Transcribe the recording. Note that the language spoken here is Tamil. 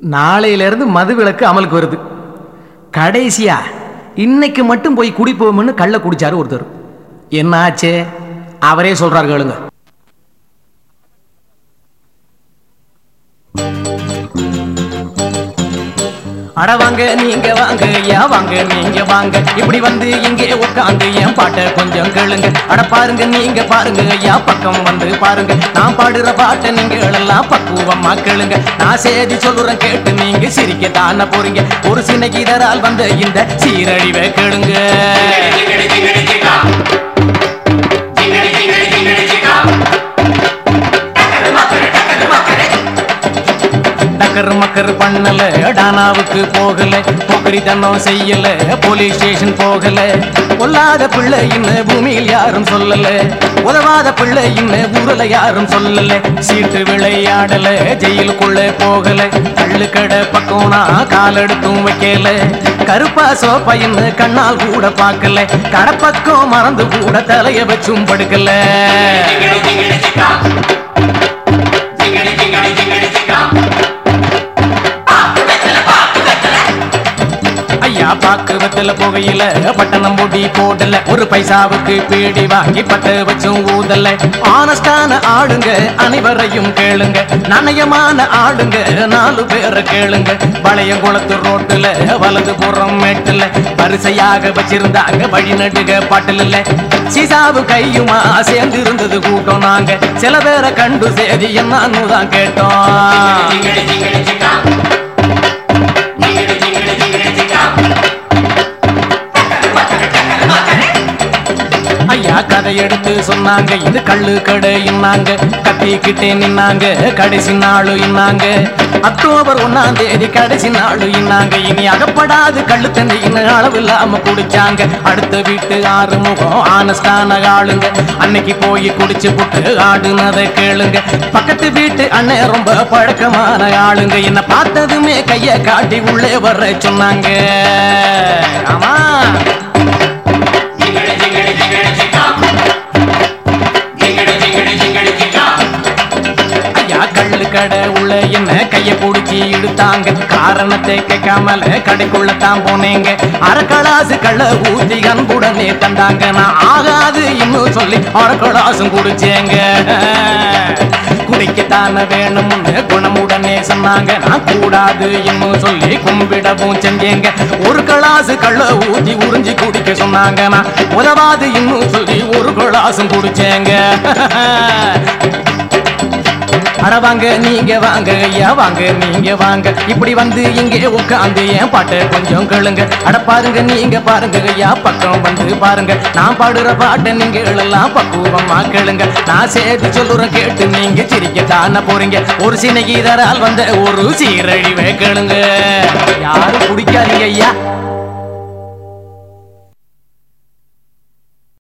நாளையிலிருந்து மது விலக்கு அமலுக்கு வருது கடைசியா இன்னைக்கு மட்டும் போய் குடிப்போம்னு கள்ள குடிச்சாரு ஒருத்தர் என்ன ஆச்சு அவரே சொல்றாரு கேளுங்க அட வாங்க நீங்க வாங்க ஐயா வாங்க நீங்க வாங்க இப்படி வந்து இங்கே உட்காந்து என் பாட்டை கொஞ்சம் கேளுங்க அட பாருங்க நீங்க பாருங்க ஐயா பக்கம் வந்து பாருங்க நான் பாடுற பாட்டை நீங்க எல்லாம் பக்குவமா கேளுங்க நான் செய்தி சொல்லுறேன் கேட்டு நீங்க சிரிக்க தானே போறீங்க ஒரு சின்ன இதரால் வந்த இந்த சீரழிவை கேளுங்க டக்கர் மக்கர் பண்ணல டானாவுக்கு போகல பொக்கரி தன்னம் செய்யல போலீஸ் ஸ்டேஷன் போகல பொல்லாத பிள்ளை இன்னும் பூமியில் யாரும் சொல்லல உதவாத பிள்ளை இன்னும் ஊரல யாரும் சொல்லல சீட்டு விளையாடல ஜெயிலுக்குள்ள போகல கள்ளுக்கடை பக்கம் நான் காலெடுத்தும் வைக்கல கருப்பா சோப்பைன்னு கண்ணால் கூட பார்க்கல கடப்பக்கம் மறந்து கூட தலைய வச்சும் படுக்கல ஐயா பாக்குவத்துல புகையில பட்டணம் முடி போடல ஒரு பைசாவுக்கு பீடி வாங்கி பட்ட வச்சும் ஊதல ஆனஸ்டான ஆளுங்க அனைவரையும் கேளுங்க நாணயமான ஆளுங்க நாலு பேரை கேளுங்க வளையங்குளத்து ரோட்டுல வலது புறம் மேட்டுல வரிசையாக வச்சிருந்தாங்க வழி நடுக பாட்டில் இல்ல சீசாவு கையுமா சேர்ந்து இருந்தது கூட்டம் நாங்க சில பேரை கண்டு சேதி என்னன்னு தான் கேட்டோம் ஐயா கதை எடுத்து சொன்னாங்க இது கள்ளு கடை இன்னாங்க கத்திக்கிட்டே நின்னாங்க கடைசி நாளு இன்னாங்க அக்டோபர் ஒன்னாம் தேதி கடைசி நாளு இன்னாங்க இனி அகப்படாது கள்ளு தண்ணி இன்னும் அளவு இல்லாம குடிச்சாங்க அடுத்த வீட்டு ஆறு முகம் ஆனஸ்டான ஆளுங்க அன்னைக்கு போய் குடிச்சு புட்டு ஆடுனதை கேளுங்க பக்கத்து வீட்டு அண்ணன் ரொம்ப பழக்கமான ஆளுங்க என்ன பார்த்ததுமே கைய காட்டி உள்ளே வர சொன்னாங்க ஆமா ஐயா கள்ளு கடை உள்ள என்ன கைய பிடிச்சி இழுத்தாங்க காரணத்தை கேட்காமல கடைக்குள்ள தான் போனேங்க அரக்கலாசு கள்ள ஊத்தி அன்புடனே தந்தாங்க நான் ஆகாது இன்னும் சொல்லி அரக்கலாசும் குடிச்சேங்க குடிக்கத்தானே வேணும்னு குணமுடனே சொன்னாங்க நான் கூடாது இன்னும் சொல்லி கும்பிடவும் செஞ்சேங்க ஒரு களாசு கள்ள ஊத்தி உறிஞ்சி குடிக்க சொன்னாங்க நான் உதவாது இன்னும் சொல்லி ஒரு களாசும் குடிச்சேங்க அட வாங்க நீங்க வாங்க ஐயா வாங்க நீங்க வாங்க இப்படி வந்து இங்கே உட்காந்து என் பாட்டை கொஞ்சம் கேளுங்க அட பாருங்க நீங்க பாருங்க ஐயா பக்கம் வந்து பாருங்க நான் பாடுற பாட்டை நீங்க எல்லாம் பக்குவமா கேளுங்க நான் சேர்த்து சொல்லுறேன் கேட்டு நீங்க சிரிக்க தானே போறீங்க ஒரு சின்ன கீதரால் வந்த ஒரு சீரழிவை கேளுங்க யாரும் குடிக்காதீங்க ஐயா